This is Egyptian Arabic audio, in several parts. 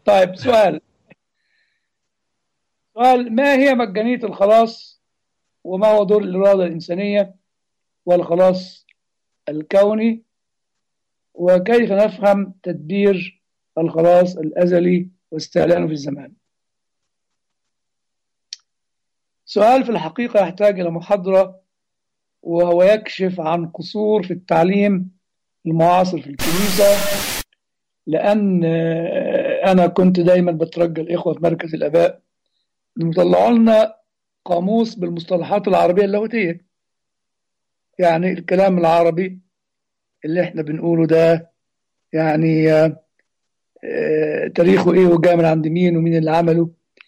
طيب سؤال سؤال ما هي مجانية الخلاص وما هو دور الإرادة الإنسانية والخلاص الكوني وكيف نفهم تدبير الخلاص الأزلي واستعلانه في الزمان سؤال في الحقيقة يحتاج إلى محاضرة وهو يكشف عن قصور في التعليم المعاصر في الكنيسة لأن أنا كنت دايما بترجى الإخوة في مركز الآباء إنهم يطلعوا لنا قاموس بالمصطلحات العربية اللاهوتية يعني الكلام العربي اللي احنا بنقوله ده يعني آه، تاريخه ايه وجاء من عند مين ومين اللي عمله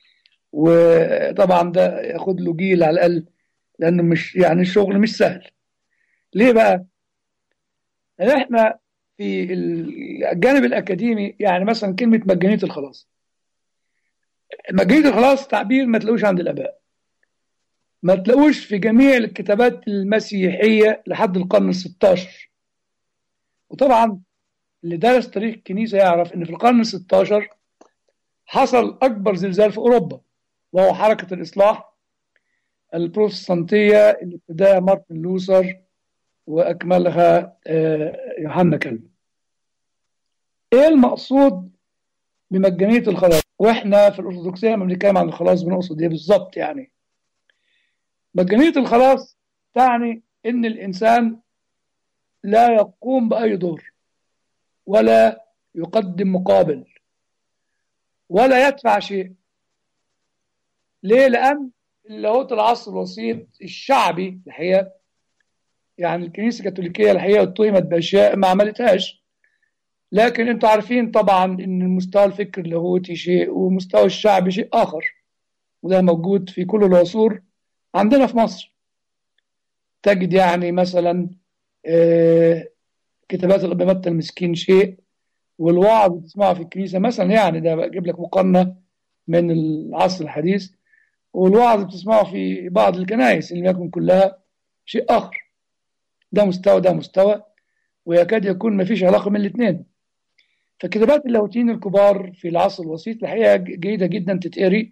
وطبعا ده ياخد له جيل على الاقل لانه مش يعني الشغل مش سهل ليه بقى؟ لان احنا في الجانب الاكاديمي يعني مثلا كلمه مجانيه الخلاص مجانيه الخلاص تعبير ما تلاقوش عند الاباء ما تلاقوش في جميع الكتابات المسيحيه لحد القرن ال16 وطبعا اللي درس تاريخ الكنيسه يعرف ان في القرن ال16 حصل اكبر زلزال في اوروبا وهو حركه الاصلاح البروتستانتيه اللي ابتداها مارتن لوثر واكملها آه، يوحنا كالفن. ايه المقصود بمجانيه الخلاص؟ واحنا في الارثوذكسيه لما بنتكلم عن الخلاص بنقصد ايه بالظبط يعني؟ مجانيه الخلاص تعني ان الانسان لا يقوم باي دور ولا يقدم مقابل ولا يدفع شيء ليه؟ لأن اللاهوت العصر الوسيط الشعبي الحقيقة يعني الكنيسة الكاثوليكية الحقيقة اتهمت بأشياء ما عملتهاش لكن انتوا عارفين طبعا ان المستوى الفكر اللاهوتي شيء والمستوى الشعبي شيء آخر وده موجود في كل العصور عندنا في مصر تجد يعني مثلا آه، كتابات الأب المسكين شيء والوعظ اللي بتسمعه في الكنيسة مثلا يعني ده بجيب لك مقارنة من العصر الحديث والوعظ اللي بتسمعه في بعض الكنائس اللي يكن كلها شيء آخر ده مستوى ده مستوى ويكاد يكون ما فيش علاقة من الاثنين فكتابات اللاهوتيين الكبار في العصر الوسيط الحقيقة جيدة جدا تتقري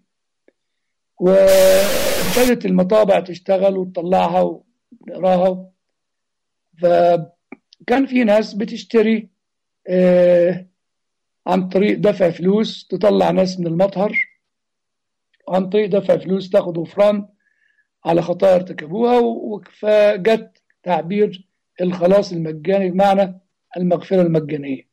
وابتدت المطابع تشتغل وتطلعها ونقراها فكان في ناس بتشتري آه، عن طريق دفع فلوس تطلع ناس من المطهر عن طريق دفع فلوس تاخد غفران على خطايا ارتكبوها فجت تعبير الخلاص المجاني بمعنى المغفرة المجانية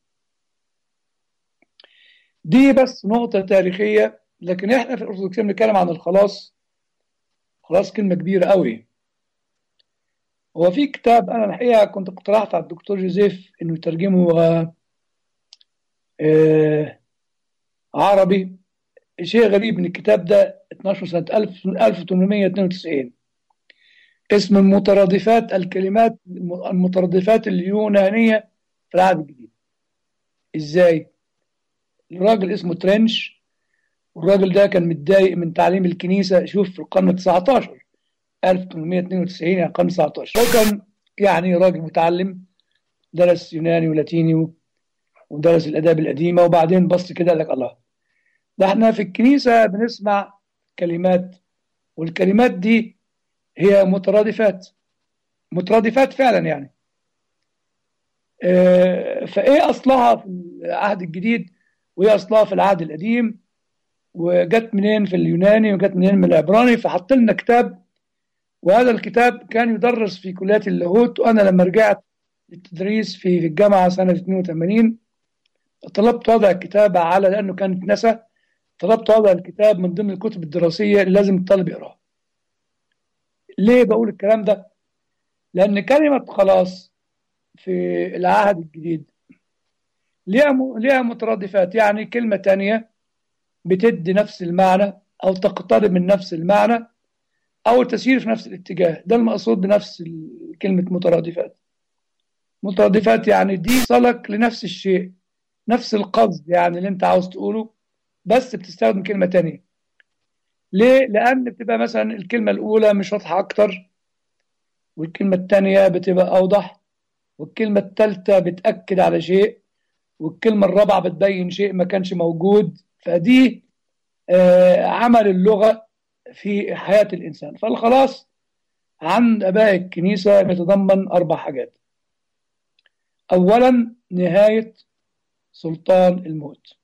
دي بس نقطة تاريخية لكن احنا في الأرثوذكسية بنتكلم عن الخلاص خلاص كلمة كبيرة قوي هو في كتاب أنا الحقيقة كنت اقترحت على الدكتور جوزيف إنه يترجمه آه، آه، عربي شيء غريب ان الكتاب ده 12 سنة 1892 اسم المترادفات الكلمات المترادفات اليونانية في العهد الجديد ازاي الراجل اسمه ترنش والراجل ده كان متضايق من تعليم الكنيسة شوف في القرن 19 1892 يعني القرن 19 هو كان يعني راجل متعلم درس يوناني ولاتيني ودرس الآداب القديمة وبعدين بص كده قال لك الله ده احنا في الكنيسة بنسمع كلمات والكلمات دي هي مترادفات مترادفات فعلا يعني اه فايه اصلها في العهد الجديد وايه اصلها في العهد القديم وجت منين في اليوناني وجت منين من العبراني فحط لنا كتاب وهذا الكتاب كان يدرس في كليات اللاهوت وانا لما رجعت للتدريس في الجامعه سنه 82 طلبت وضع الكتاب على لانه كان اتنسى طلبت وضع الكتاب من ضمن الكتب الدراسيه اللي لازم الطالب يقراها. ليه بقول الكلام ده؟ لان كلمه خلاص في العهد الجديد ليها م... ليها مترادفات يعني كلمه تانية بتدي نفس المعنى او تقترب من نفس المعنى او تسير في نفس الاتجاه ده المقصود بنفس كلمه مترادفات مترادفات يعني دي صلك لنفس الشيء نفس القصد يعني اللي انت عاوز تقوله بس بتستخدم كلمة تانية ليه؟ لأن بتبقى مثلا الكلمة الأولى مش واضحة أكتر والكلمة التانية بتبقى أوضح والكلمة التالتة بتأكد على شيء والكلمة الرابعة بتبين شيء ما كانش موجود فدي آه، عمل اللغة في حياة الإنسان فالخلاص عند آباء الكنيسة يتضمن أربع حاجات أولا نهاية سلطان الموت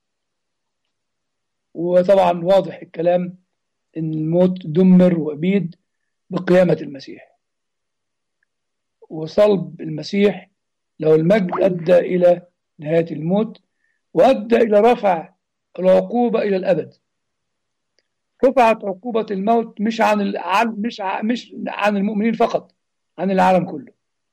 وطبعا واضح الكلام ان الموت دمر وابيد بقيامة المسيح وصلب المسيح لو المجد ادى الى نهاية الموت وادى الى رفع العقوبة الى الابد رفعت عقوبة الموت مش عن الع... مش ع... مش عن المؤمنين فقط عن العالم كله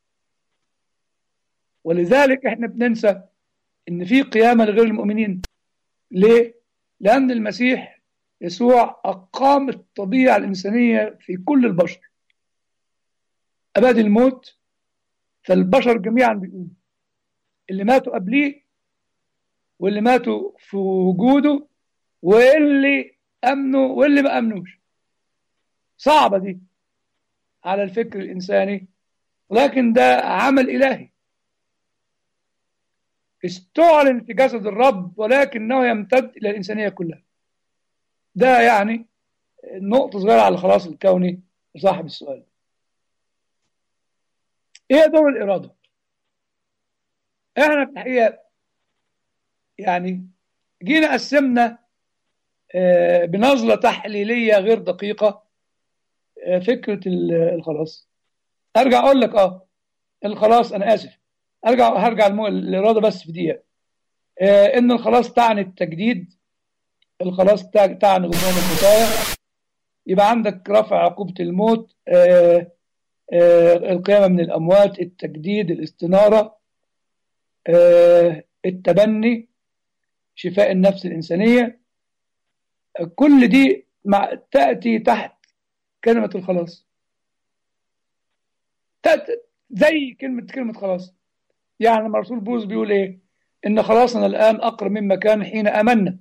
ولذلك احنا بننسى ان في قيامة لغير المؤمنين ليه؟ لأن المسيح يسوع أقام الطبيعة الإنسانية في كل البشر أباد الموت فالبشر جميعا بيقوموا اللي ماتوا قبليه واللي ماتوا في وجوده واللي أمنوا واللي ما أمنوش صعبة دي على الفكر الإنساني ولكن ده عمل إلهي استعلن في جسد الرب ولكنه يمتد إلى الإنسانية كلها ده يعني نقطة صغيرة على الخلاص الكوني لصاحب السؤال ايه دور الإرادة احنا في الحقيقة يعني جينا قسمنا آه، بنظرة تحليلية غير دقيقة آه، فكرة ال- الخلاص ارجع اقول لك اه الخلاص انا اسف ارجع هرجع المو... الاراده بس في دقيقه آه ان الخلاص تعني التجديد الخلاص تع- تعني غفران الخطايا يبقى عندك رفع عقوبه الموت آه آه القيامه من الاموات التجديد الاستناره آه التبني شفاء النفس الانسانيه آه، كل دي مع تاتي تحت كلمه الخلاص تأتي زي كلمه كلمه خلاص يعني لما الرسول بولس بيقول ايه ان خلاصنا الان اقرب مما كان حين امنا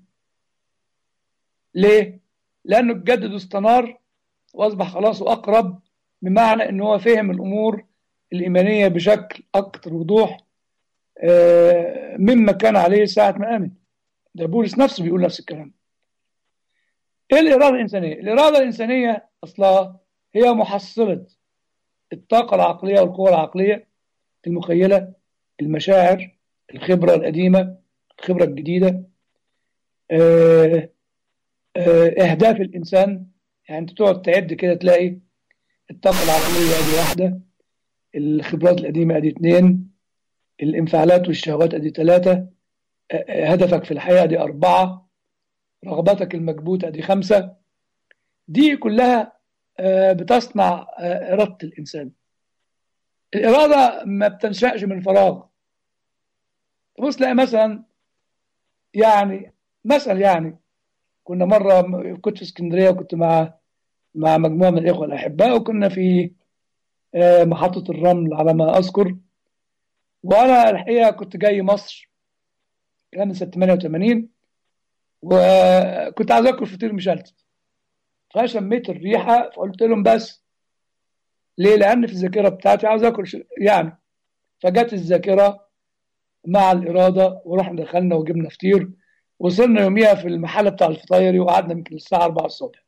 ليه لانه اتجدد واستنار واصبح خلاصه اقرب بمعنى ان هو فهم الامور الايمانيه بشكل اكثر وضوح آه، مما كان عليه ساعه ما امن ده بولس نفسه بيقول نفس الكلام ايه الاراده الانسانيه الاراده الانسانيه اصلها هي محصله الطاقه العقليه والقوه العقليه المخيله المشاعر الخبرة القديمة الخبرة الجديدة آه، آه، أهداف الإنسان يعني أنت تقعد تعد كده تلاقي الطاقة العقلية أدي واحدة الخبرات القديمة أدي اتنين الانفعالات والشهوات أدي ثلاثة آه، آه، هدفك في الحياة أدي أربعة رغبتك المكبوتة أدي خمسة دي كلها آه، بتصنع آه، إرادة الإنسان الإرادة ما بتنشأش من فراغ تبص تلاقي مثلا يعني مثل يعني كنا مرة كنت في اسكندرية وكنت مع مع مجموعة من الإخوة الأحباء وكنا في آه، محطة الرمل على ما أذكر وأنا الحقيقة كنت جاي مصر كان من سنة 88 وكنت عايز آكل فطير مشلتت فشميت الريحة فقلت لهم بس ليه؟ لأن في الذاكرة بتاعتي عاوز آكل ش- يعني فجت الذاكرة مع الإرادة ورحنا دخلنا وجبنا فطير وصلنا يوميها في المحل بتاع الفطايري وقعدنا يمكن الساعة 4 الصبح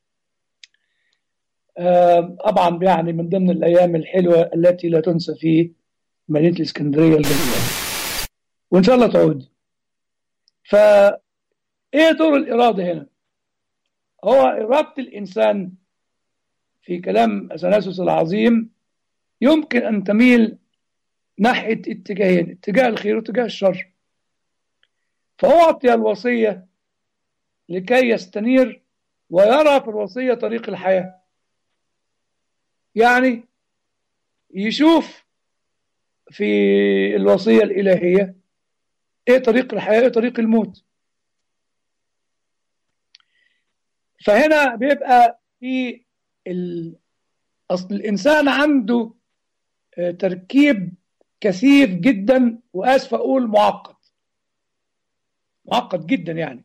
آه، طبعا يعني من ضمن الأيام الحلوة التي لا تنسى في مدينة الإسكندرية الجميلة وإن شاء الله تعود فإيه دور الإرادة هنا؟ هو إرادة الإنسان في كلام أثناسوس العظيم يمكن أن تميل ناحية اتجاهين اتجاه الخير واتجاه الشر فأعطي الوصية لكي يستنير ويرى في الوصية طريق الحياة يعني يشوف في الوصية الإلهية إيه طريق الحياة إيه طريق الموت فهنا بيبقى في ال... أصل الإنسان عنده آه، تركيب كثيف جدا وآسف أقول معقد معقد جدا يعني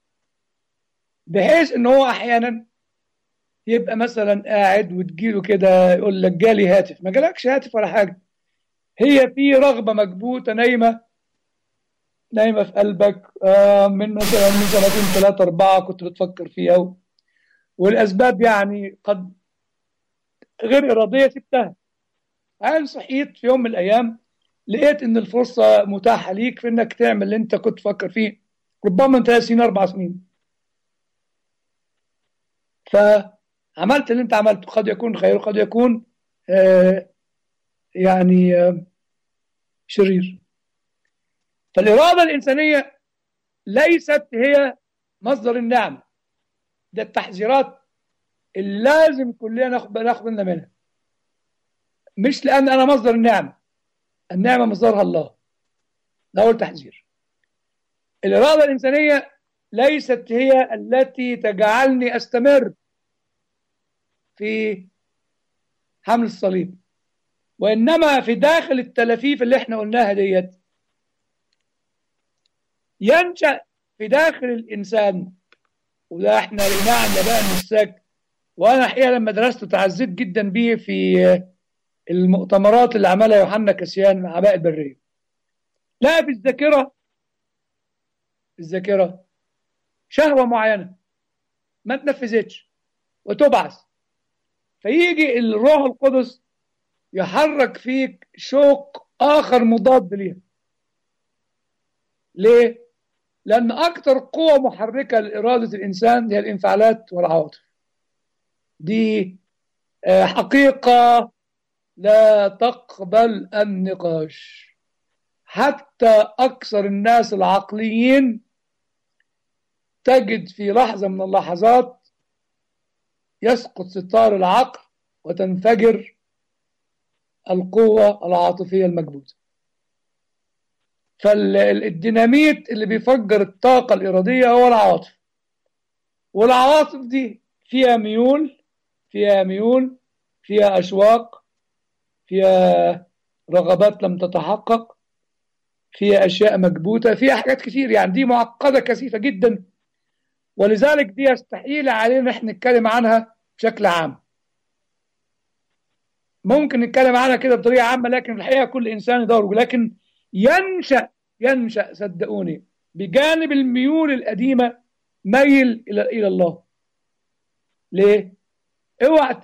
بحيث ان هو احيانا يبقى مثلا قاعد وتجيله كده يقول لك جالي هاتف ما جالكش هاتف ولا حاجه هي في رغبه مكبوته نايمه نايمة في قلبك آه، من مثلا من سنتين ثلاثة أربعة كنت بتفكر فيها و- والأسباب يعني قد غير إرادية سبتها هل صحيت في يوم من الأيام لقيت إن الفرصة متاحة ليك في إنك تعمل اللي أنت كنت تفكر فيه ربما من ثلاث سنين أربع سنين فعملت اللي أنت عملته قد يكون خير وقد يكون آه يعني آه شرير فالإرادة الإنسانية ليست هي مصدر النعمة ده التحذيرات اللي لازم كلنا ناخد ناخد بالنا منها مش لأن أنا مصدر النعمة النعمة مصدرها الله ده أول تحذير الإرادة الإنسانية ليست هي التي تجعلني أستمر في حمل الصليب وإنما في داخل التلافيف اللي احنا قلناها ديت ينشأ في داخل الإنسان وده احنا لقيناه عند بقى المساك وأنا الحقيقة لما درسته تعزيت جدا بيه في المؤتمرات اللي عملها يوحنا كسيان مع باقي البرية لا في الذاكرة الذاكرة شهوة معينة ما تنفذتش وتبعث فيجي الروح القدس يحرك فيك شوق آخر مضاد ليها ليه؟ لأن أكثر قوة محركة لإرادة الإنسان هي الانفعالات والعواطف دي حقيقة لا تقبل النقاش حتى أكثر الناس العقليين تجد في لحظة من اللحظات يسقط ستار العقل وتنفجر القوة العاطفية المكبوتة فالديناميت اللي بيفجر الطاقة الإرادية هو العواطف والعواطف دي فيها ميول فيها ميول فيها أشواق فيها رغبات لم تتحقق فيها أشياء مكبوتة فيها حاجات كتير يعني دي معقدة كثيفة جدا ولذلك دي يستحيل علينا احنا نتكلم عنها بشكل عام ممكن نتكلم عنها كده بطريقة عامة لكن في الحقيقة كل إنسان يدور لكن ينشأ ينشأ صدقوني بجانب الميول القديمة ميل إلى إلى الله ليه؟ اوعى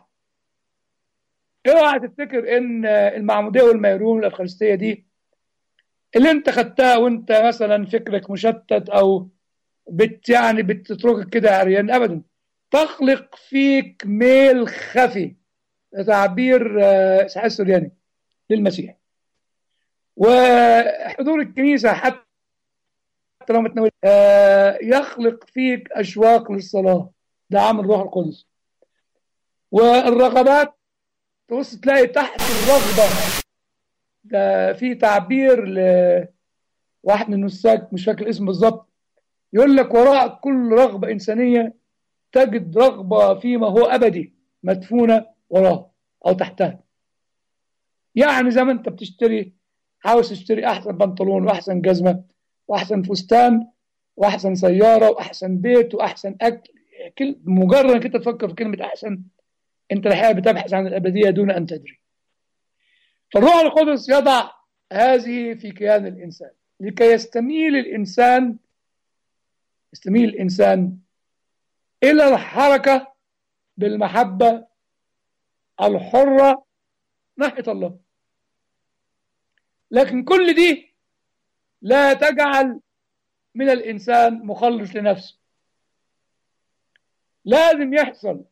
اوعى تفتكر ان المعموديه والميرون والافخارستيه دي اللي انت خدتها وانت مثلا فكرك مشتت او بت يعني بتتركك كده عريان ابدا تخلق فيك ميل خفي تعبير اسحاق السرياني للمسيح وحضور الكنيسه حتى لو متناول يخلق فيك اشواق للصلاه ده عامل روح القدس والرغبات تبص تلاقي تحت الرغبة ده في تعبير لواحد من النساك مش فاكر الاسم بالظبط يقول لك وراء كل رغبة إنسانية تجد رغبة فيما هو أبدي مدفونة وراه أو تحتها يعني زي ما أنت بتشتري عاوز تشتري أحسن بنطلون وأحسن جزمة وأحسن فستان وأحسن سيارة وأحسن بيت وأحسن أكل مجرد انك انت تفكر في كلمه احسن انت الحقيقه بتبحث عن الابديه دون ان تدري فالروح القدس يضع هذه في كيان الانسان لكي يستميل الانسان يستميل الانسان الى الحركه بالمحبه الحره ناحيه الله لكن كل دي لا تجعل من الانسان مخلص لنفسه لازم يحصل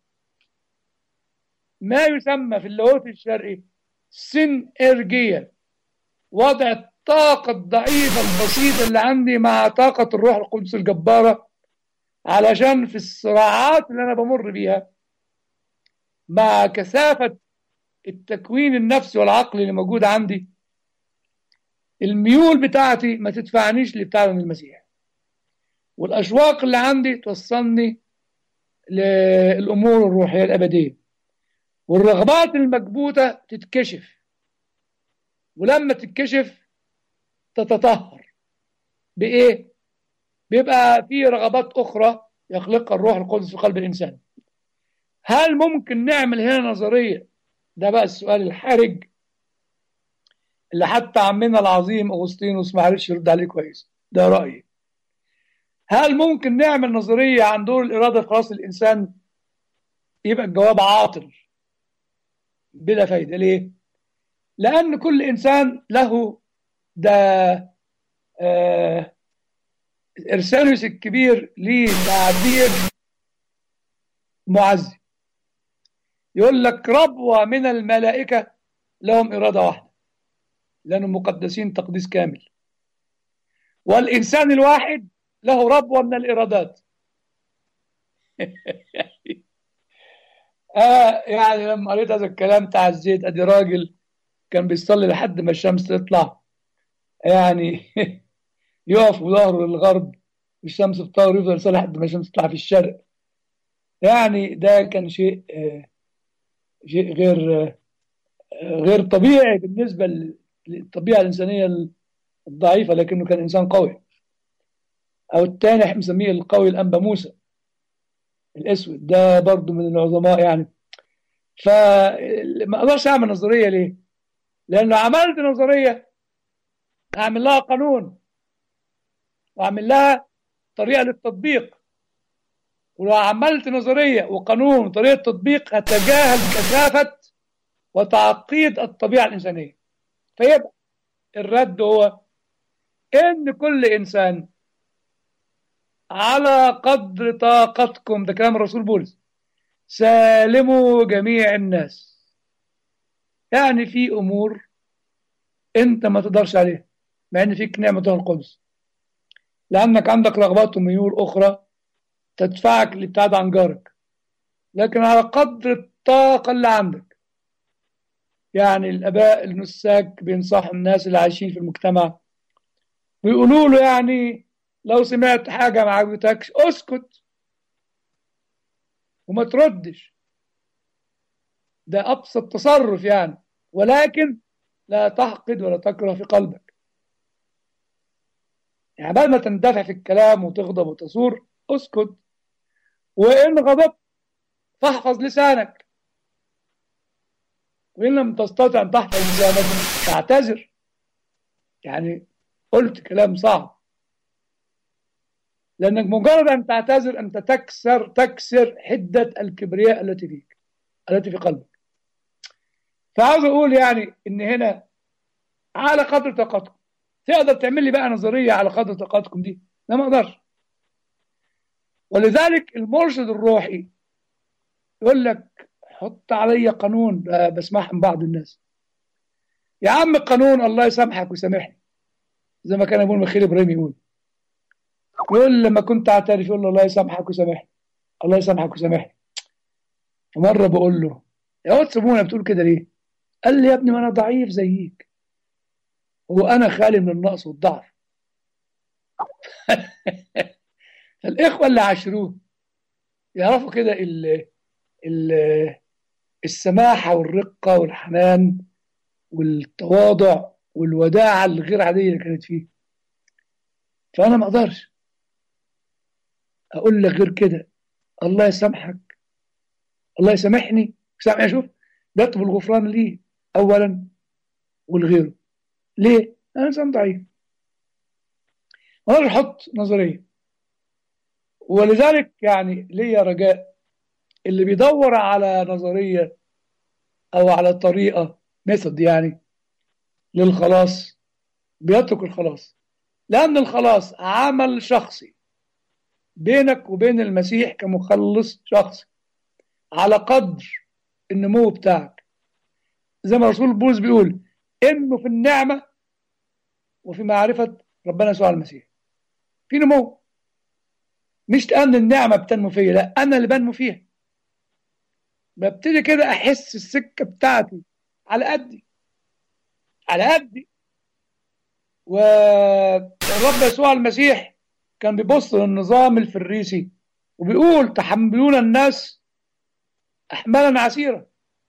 ما يسمى في اللاهوت الشرقي سينرجية وضع الطاقة الضعيفة البسيطة اللي عندي مع طاقة الروح القدس الجبارة علشان في الصراعات اللي أنا بمر بيها مع كثافة التكوين النفسي والعقلي اللي موجود عندي الميول بتاعتي ما تدفعنيش لبتاعنا المسيح والأشواق اللي عندي توصلني للأمور الروحية الأبدية والرغبات المكبوتة تتكشف ولما تتكشف تتطهر بإيه؟ بيبقى في رغبات أخرى يخلقها الروح القدس في قلب الإنسان هل ممكن نعمل هنا نظرية ده بقى السؤال الحرج اللي حتى عمنا العظيم أغسطينوس ما عرفش يرد عليه كويس ده رأيي هل ممكن نعمل نظرية عن دور الإرادة في خلاص الإنسان يبقى الجواب عاطل بلا فايدة ليه لأن كل إنسان له ده آه إرسانوس الكبير ليه تعبير معزي يقول لك ربوة من الملائكة لهم إرادة واحدة لأنهم مقدسين تقديس كامل والإنسان الواحد له ربوة من الإرادات آه يعني لما قريت هذا الكلام تعزيت أدي راجل كان بيصلي لحد ما الشمس تطلع يعني يقف وظهره للغرب والشمس في ظهره يفضل يصلي لحد ما الشمس تطلع في الشرق يعني ده كان شيء آه شيء غير آه غير طبيعي بالنسبة للطبيعة الإنسانية الضعيفة لكنه كان إنسان قوي أو الثاني احنا بنسميه القوي الأنبا موسى الأسود ده برضه من العظماء يعني فما أقدرش أعمل نظرية ليه؟ لأنه عملت نظرية أعمل لها قانون وأعمل لها طريقة للتطبيق ولو عملت نظرية وقانون وطريقة تطبيق هتجاهل كثافة وتعقيد الطبيعة الإنسانية فيبقى الرد هو إن كل إنسان على قدر طاقتكم ده كلام الرسول بولس سالموا جميع الناس يعني في أمور أنت ما تقدرش عليها مع إن فيك نعمة القدس لأنك عندك رغبات وميول أخرى تدفعك للابتعاد عن جارك لكن على قدر الطاقة اللي عندك يعني الآباء النساك بينصحوا الناس اللي عايشين في المجتمع بيقولوا له يعني لو سمعت حاجة ما عجبتكش اسكت وما تردش ده أبسط تصرف يعني ولكن لا تحقد ولا تكره في قلبك يعني بعد ما تندفع في الكلام وتغضب وتصور اسكت وإن غضبت فاحفظ لسانك وإن لم تستطع أن تحفظ لسانك تعتذر يعني قلت كلام صعب لأنك مجرد أن تعتذر أنت تكسر تكسر حدة الكبرياء التي فيك التي في قلبك فعاوز أقول يعني إن هنا على قدر طاقتكم تقدر تعمل لي بقى نظرية على قدر طاقتكم دي لا ما أقدرش ولذلك المرشد الروحي يقول لك حط علي قانون بسمعها من بعض الناس يا عم القانون الله يسامحك ويسامحني زي ما كان ابونا مخيل ابراهيم يقول يقول لما كنت اعترف يقول له الله يسامحك ويسامحني الله يسامحك ويسامحني فمره بقول له يا واد سمونه بتقول كده ليه؟ قال لي يا ابني ما انا ضعيف زيك وانا خالي من النقص والضعف فالاخوه اللي عاشروه يعرفوا كده ال ال السماحه والرقه والحنان والتواضع والوداعه الغير عاديه اللي كانت فيه فانا ما اقدرش اقول لك غير كده الله يسامحك الله يسامحني سامع شوف بيطلب الغفران ليه اولا ولغيره ليه انا انسان ضعيف ما اقدرش احط نظريه ولذلك يعني ليا رجاء اللي بيدور على نظريه او على طريقه ميثود يعني للخلاص بيترك الخلاص لأن الخلاص عمل شخصي بينك وبين المسيح كمخلص شخصي على قدر النمو بتاعك زي ما رسول بولس بيقول انه في النعمة وفي معرفة ربنا يسوع المسيح في نمو مش لأن النعمة بتنمو فيا لا أنا اللي بنمو فيها ببتدي كده أحس السكة بتاعتي على قدي على قدي والرب يسوع المسيح كان بيبص للنظام الفريسي وبيقول تحملون الناس احمالا عسيره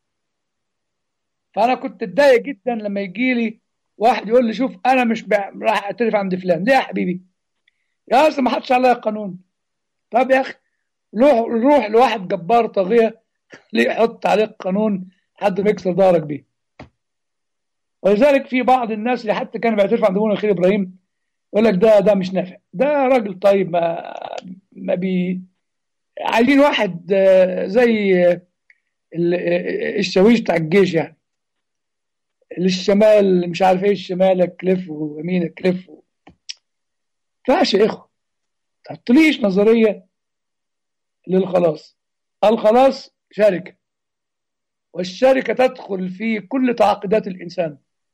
فانا كنت اتضايق جدا لما يجي لي واحد يقول لي شوف انا مش راح اعترف عند فلان ليه يا حبيبي يا اصل ما حدش عليا قانون طب يا اخي روح روح لواحد جبار طاغيه ليه يحط عليك قانون حد ما يكسر ظهرك بيه ولذلك في بعض الناس اللي حتى كانوا بيعترفوا عند ابونا الخير ابراهيم يقول لك ده ده مش نافع ده راجل طيب ما ما بي عايزين واحد آه، زي ال- الشاويش بتاع الجيش يعني للشمال مش عارف ايه الشمال كليف ويمين كليف فاش يا اخو تحطليش نظريه للخلاص الخلاص شركه والشركه تدخل في كل تعاقدات الانسان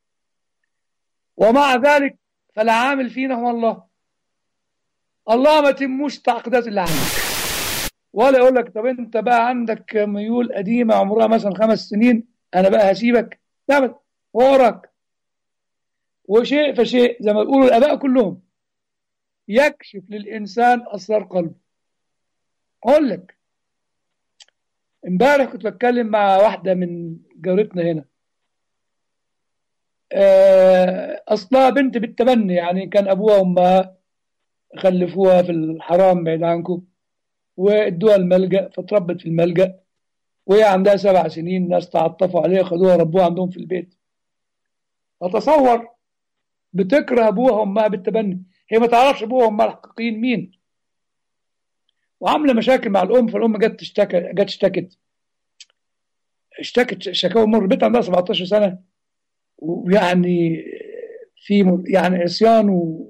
ومع ذلك فالعامل فينا هو الله الله ما تموش التعاقدات اللي عندك ولا يقول لك طب انت بقى عندك ميول قديمه عمرها مثلا خمس سنين انا بقى هسيبك لا أبدا. وراك وشيء فشيء زي ما بيقولوا الاباء كلهم يكشف للانسان اسرار قلبه اقول لك امبارح كنت بتكلم مع واحده من جارتنا هنا آه، اصلها بنت بالتبني يعني كان ابوها وامها خلفوها في الحرام بعيد عنكم وادوها الملجأ فتربت في الملجأ وهي عندها سبع سنين ناس تعطفوا عليها خدوها ربوها عندهم في البيت اتصور بتكره ابوها وامها بالتبني هي ما تعرفش ابوها وامها الحقيقيين مين وعامله مشاكل مع الام فالام جت تشتكى جت اشتكت اشتكت شكاوى مر البنت عندها 17 سنه ويعني في م- يعني عصيان و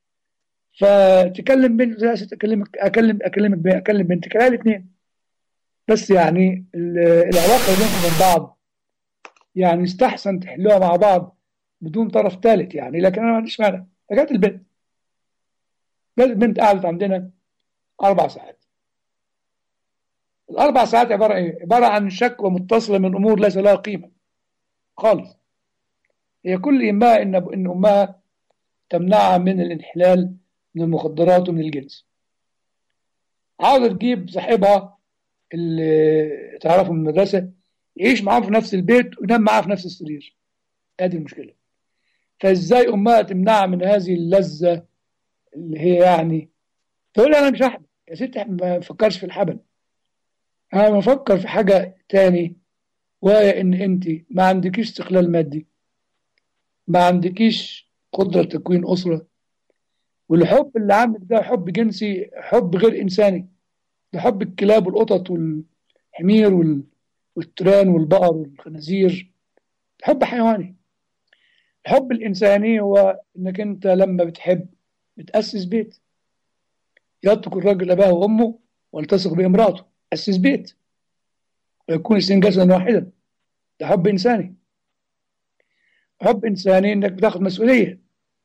فتكلم بنت يا ست اكلمك اكلم اكلمك بي- اكلم بنتك كلها الاثنين بس يعني ال- العلاقه بينهم وبين بعض يعني استحسن تحلوها مع بعض بدون طرف ثالث يعني لكن انا ما عنديش مانع فجت البنت جت البنت قعدت عندنا اربع ساعات الاربع ساعات عباره ايه؟ عباره عن شكوى متصله من امور ليس لها قيمه خالص هي كل يهمها ان ان امها تمنعها من الانحلال من المخدرات ومن الجنس عاوزه تجيب صاحبها اللي تعرفه من المدرسه يعيش معاهم في نفس البيت وينام معاها في نفس السرير ادي المشكله فازاي امها تمنعها من هذه اللذه اللي هي يعني تقول لي انا مش هحبل يا ست احنا ما بفكرش في الحبل انا بفكر في حاجه تاني وهي ان انت ما عندكيش استقلال مادي ما عندكيش قدره تكوين اسره والحب اللي عندك ده حب جنسي حب غير انساني ده حب الكلاب والقطط والحمير وال- والتران والبقر والخنازير حب حيواني الحب الانساني هو انك انت لما بتحب بتاسس بيت يترك الرجل اباه وامه والتصق بامراته اسس بيت ويكون الاثنين جسدا واحدا ده حب انساني حب انساني انك بتاخد مسؤوليه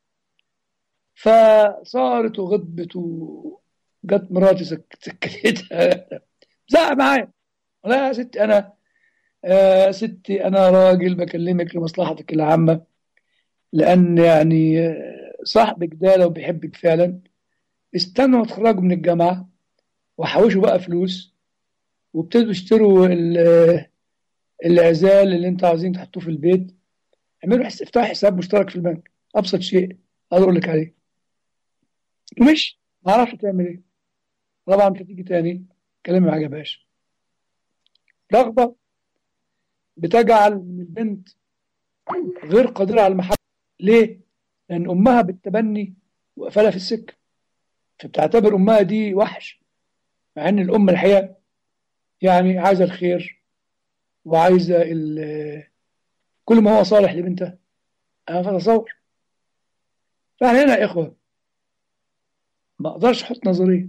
فصارت وغضبت وجت مراتي سك- سكتتها زعق معايا لا يا ستي انا آه ستي انا راجل بكلمك لمصلحتك العامه لان يعني آه، صاحبك ده لو بيحبك فعلا استنوا تخرجوا من الجامعه وحوشوا بقى فلوس وابتدوا اشتروا ال- العزال اللي انتوا عايزين تحطوه في البيت اعملوا حس... افتحوا حساب مشترك في البنك ابسط شيء اقدر اقول لك عليه ومش ما اعرفش تعمل ايه طبعا انت تيجي تاني كلامي ما عجبهاش رغبه بتجعل من البنت غير قادره على المحبه ليه؟ لان امها بالتبني وقفلها في السكه فبتعتبر امها دي وحش مع ان الام الحقيقه يعني عايزه الخير وعايزه ال- كل ما هو صالح لبنتها انا بتصور فاحنا هنا يا اخوه ما اقدرش احط نظريه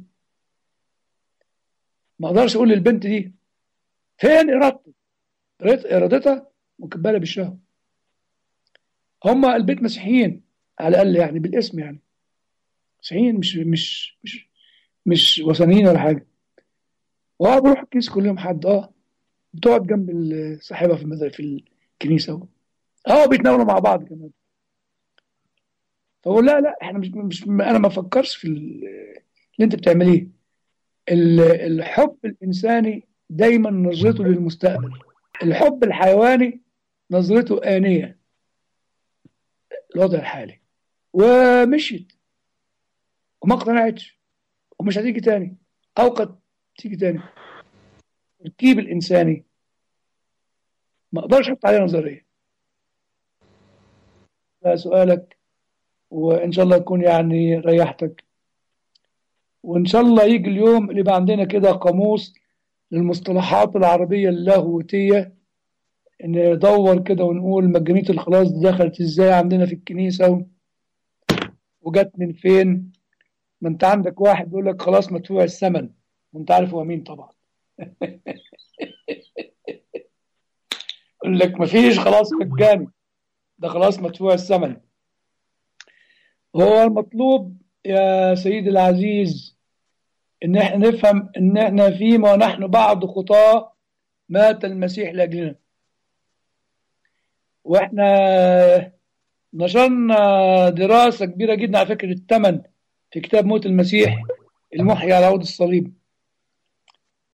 ما اقدرش اقول للبنت دي فين ارادتك ارادت- ارادتها مكبله بالشهوه هم البيت مسيحيين على الاقل يعني بالاسم يعني مسيحيين مش مش مش مش وثنيين ولا حاجه واه بروح الكنيسه كل يوم حد اه بتقعد جنب ال- صاحبها في المدرسه في الكنيسه اهو اه بيتناولوا مع بعض كمان فبقول لا لا احنا مش مش انا ما افكرش في ال- اللي انت بتعمليه ال- الحب الانساني دايما نظرته للمستقبل الحب الحيواني نظرته آنية الوضع الحالي ومشيت وما اقتنعتش ومش هتيجي تاني او قد تيجي تاني التركيب الانساني ما اقدرش احط عليه نظريه ده سؤالك وإن شاء الله يكون يعني ريحتك وإن شاء الله يجي اليوم اللي يبقى عندنا كده قاموس للمصطلحات العربية اللاهوتية إن ندور كده ونقول مجانية الخلاص دي دخلت إزاي عندنا في الكنيسة و... وجت من فين ما أنت عندك واحد بيقول لك خلاص مدفوع الثمن وأنت عارف هو مين طبعا يقول لك مفيش خلاص مجاني ده خلاص مدفوع الثمن هو المطلوب يا سيدي العزيز ان احنا نفهم ان احنا فيما ونحن بعض خطاة مات المسيح لاجلنا واحنا نشرنا دراسة كبيرة جدا على فكرة الثمن في كتاب موت المسيح المحيي على عود الصليب